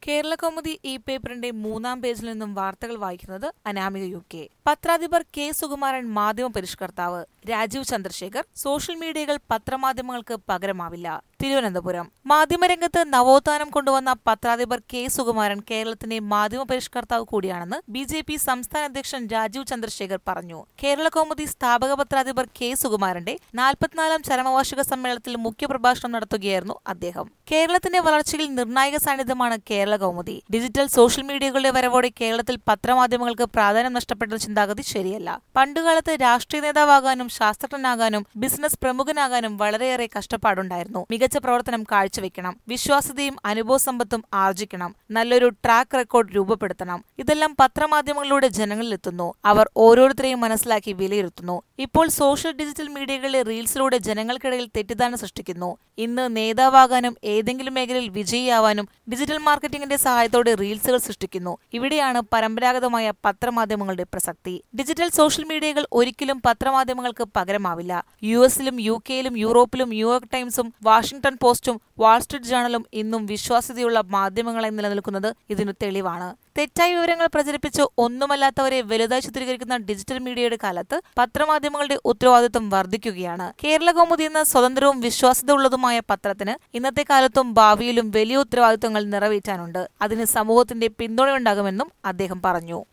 കേരള കൗമുദി ഈ പേപ്പറിന്റെ മൂന്നാം പേജിൽ നിന്നും വാർത്തകൾ വായിക്കുന്നത് അനാമിക യു കെ പത്രാധിപർ കെ സുകുമാരൻ മാധ്യമ പരിഷ്കർത്താവ് രാജീവ് ചന്ദ്രശേഖർ സോഷ്യൽ മീഡിയകൾ പത്രമാധ്യമങ്ങൾക്ക് പകരമാവില്ല തിരുവനന്തപുരം മാധ്യമരംഗത്ത് നവോത്ഥാനം കൊണ്ടുവന്ന പത്രാധിപർ കെ സുകുമാരൻ കേരളത്തിന്റെ മാധ്യമ പരിഷ്കർത്താവ് കൂടിയാണെന്ന് ബി ജെ പി സംസ്ഥാന അധ്യക്ഷൻ രാജീവ് ചന്ദ്രശേഖർ പറഞ്ഞു കേരള കൗമുദി സ്ഥാപക പത്രാധിപർ കെ സുകുമാരന്റെ നാൽപ്പത്തിനാലാം ചരമവാർഷിക സമ്മേളനത്തിൽ മുഖ്യപ്രഭാഷണം നടത്തുകയായിരുന്നു അദ്ദേഹം കേരളത്തിന്റെ വളർച്ചയിൽ നിർണായക സാന്നിധ്യമാണ് കേരള കൗമുദി ഡിജിറ്റൽ സോഷ്യൽ മീഡിയകളുടെ വരവോടെ കേരളത്തിൽ പത്രമാധ്യമങ്ങൾക്ക് പ്രാധാന്യം നഷ്ടപ്പെട്ട ചിന്താഗതി ശരിയല്ല പണ്ടുകാലത്ത് രാഷ്ട്രീയ നേതാവാകാനും ശാസ്ത്രജ്ഞനാകാനും ബിസിനസ് പ്രമുഖനാകാനും വളരെയേറെ കഷ്ടപ്പാടുണ്ടായിരുന്നു മികച്ച പ്രവർത്തനം കാഴ്ചവെക്കണം വിശ്വാസ്യതയും അനുഭവസമ്പത്തും ആർജിക്കണം നല്ലൊരു ട്രാക്ക് റെക്കോർഡ് രൂപപ്പെടുത്തണം ഇതെല്ലാം പത്രമാധ്യമങ്ങളിലൂടെ ജനങ്ങളിലെത്തുന്നു അവർ ഓരോരുത്തരെയും മനസ്സിലാക്കി വിലയിരുത്തുന്നു ഇപ്പോൾ സോഷ്യൽ ഡിജിറ്റൽ മീഡിയകളിലെ റീൽസിലൂടെ ജനങ്ങൾക്കിടയിൽ തെറ്റിദ്ധാരണ സൃഷ്ടിക്കുന്നു ഇന്ന് നേതാവാകാനും ഏതെങ്കിലും മേഖലയിൽ വിജയിയാവാനും ഡിജിറ്റൽ മാർക്കറ്റിംഗിന്റെ സഹായത്തോടെ റീൽസുകൾ സൃഷ്ടിക്കുന്നു ഇവിടെയാണ് പരമ്പരാഗതമായ പത്രമാധ്യമങ്ങളുടെ പ്രസക്തി ഡിജിറ്റൽ സോഷ്യൽ മീഡിയകൾ ഒരിക്കലും പത്രമാധ്യമങ്ങൾക്ക് പകരമാവില്ല യു എസിലും യു കെയിലും യൂറോപ്പിലും ന്യൂയോർക്ക് ടൈംസും വാഷിംഗ്ടൺ പോസ്റ്റും വാൾസ്ട്രീറ്റ് ജേണലും ഇന്നും വിശ്വാസ്യതയുള്ള മാധ്യമങ്ങളായി നിലനിൽക്കുന്നത് ഇതിനു തെളിവാണ് തെറ്റായ വിവരങ്ങൾ പ്രചരിപ്പിച്ച് ഒന്നുമല്ലാത്തവരെ വലുതായി ചിത്രീകരിക്കുന്ന ഡിജിറ്റൽ മീഡിയയുടെ കാലത്ത് പത്രമാധ്യമങ്ങളുടെ ഉത്തരവാദിത്വം വർദ്ധിക്കുകയാണ് കേരള കൗമുദി എന്ന സ്വതന്ത്രവും വിശ്വാസ്യതയുള്ളതുമായ പത്രത്തിന് ഇന്നത്തെ കാലത്തും ഭാവിയിലും വലിയ ഉത്തരവാദിത്വങ്ങൾ നിറവേറ്റാനുണ്ട് അതിന് സമൂഹത്തിന്റെ പിന്തുണയുണ്ടാകുമെന്നും അദ്ദേഹം പറഞ്ഞു